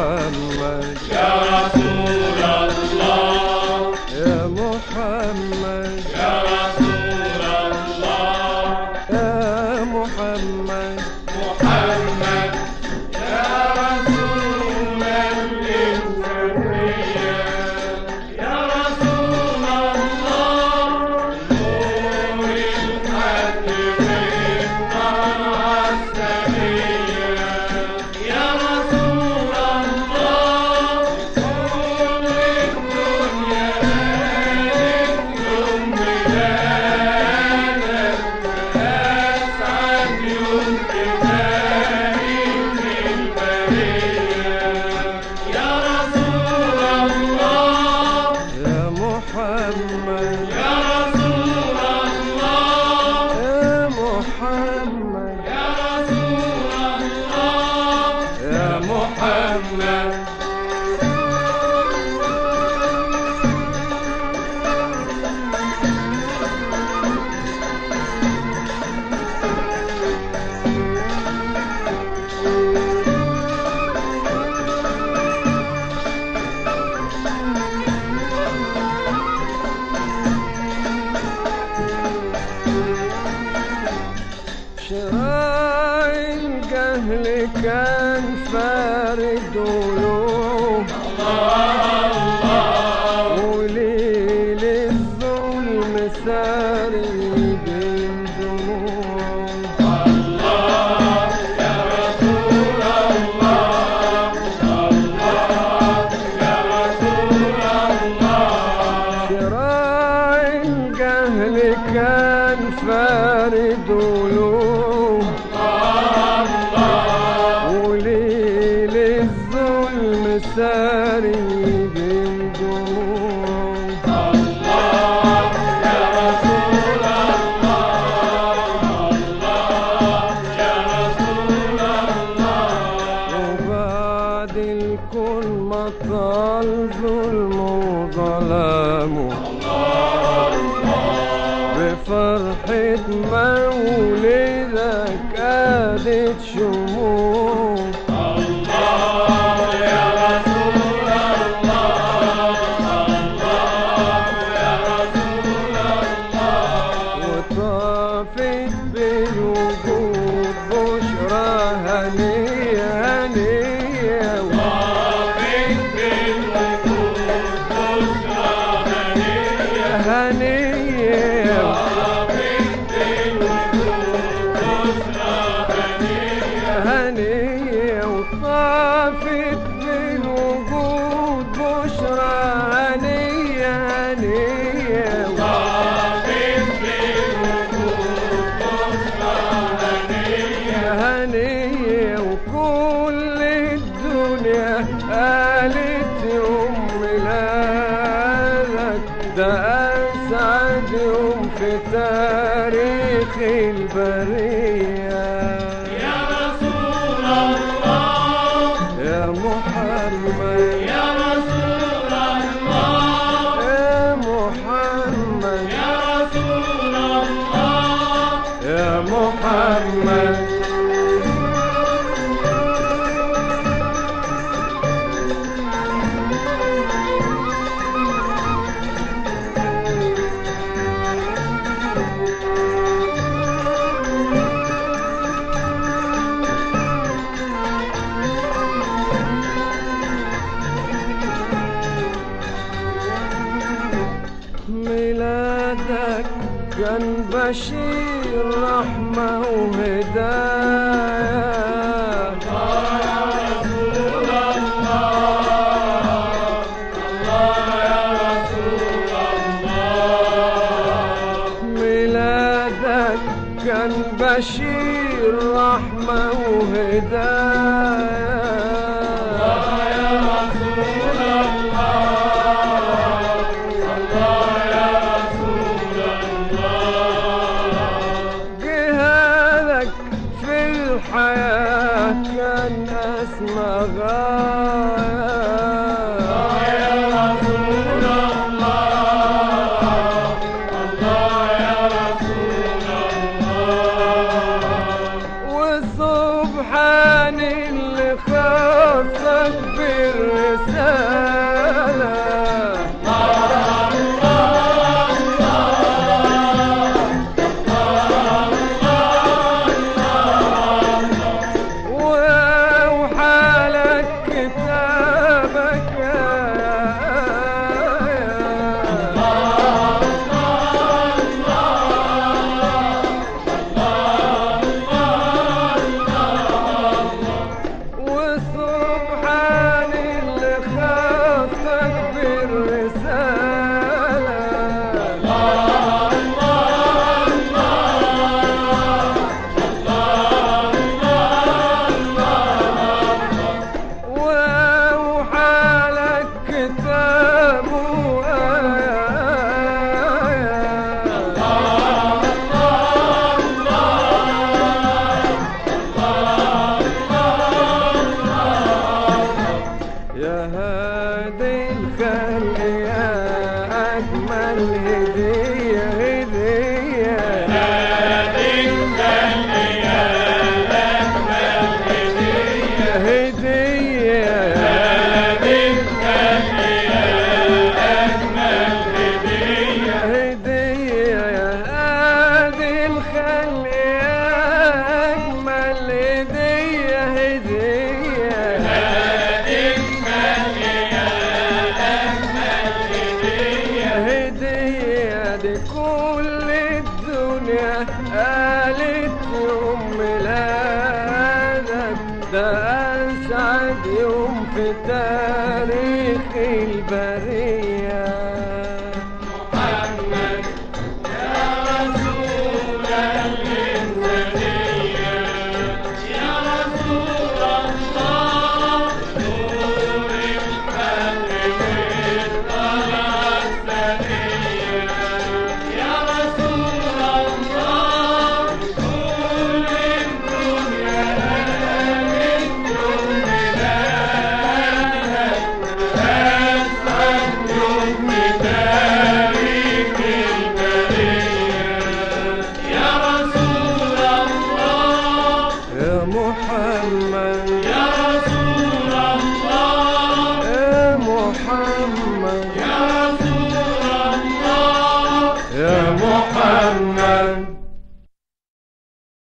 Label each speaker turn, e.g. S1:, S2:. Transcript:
S1: محمد
S2: يا رسول الله
S1: يا محمد
S2: يا رسول الله
S1: يا محمد
S2: محمد يا رسول الإنسانية يا رسول الله نور الحق بالطلعة السمية يا رسول الله كل الدنيا مالك يوم ميلادك أسعد يوم كتابي من البرية يا رسول الله
S1: يا محمد
S2: يا رسول الله
S1: يا محمد
S2: يا رسول الله
S1: يا محمد شراي الجهل كان فارد ولوم وليل الظلم ساري بين دموع شراي الجهل كان فارد ولوم وليل الظلم ساري بين دموع وبعد الكل ما طال ظلم وظلام بفرحة مولدك قادت شموع وطافت بالوجود بشرى هنية هنية هنية هنية وطافت بالوجود بشرى هنية هنية هنية وكل الدنيا قالت يوم ميلادك ده أسعد يوم في تاريخ البرية
S2: يا رسول الله
S1: يا محمد
S2: يا رسول الله
S1: يا محمد
S2: يا رسول الله
S1: يا محمد ميلادك كان بشير رحمة وهداية ميلادك كان بشير رحمة وهداية جهادك في الحياة يا هادي الخلق يا أجمل هدية هدية هدية هدية يا هادي الخلق يا أجمل هدية هدية هدية دي كل الدنيا قالت يوم ميلادك ده أسعد يوم في تاريخ البرية يا محمد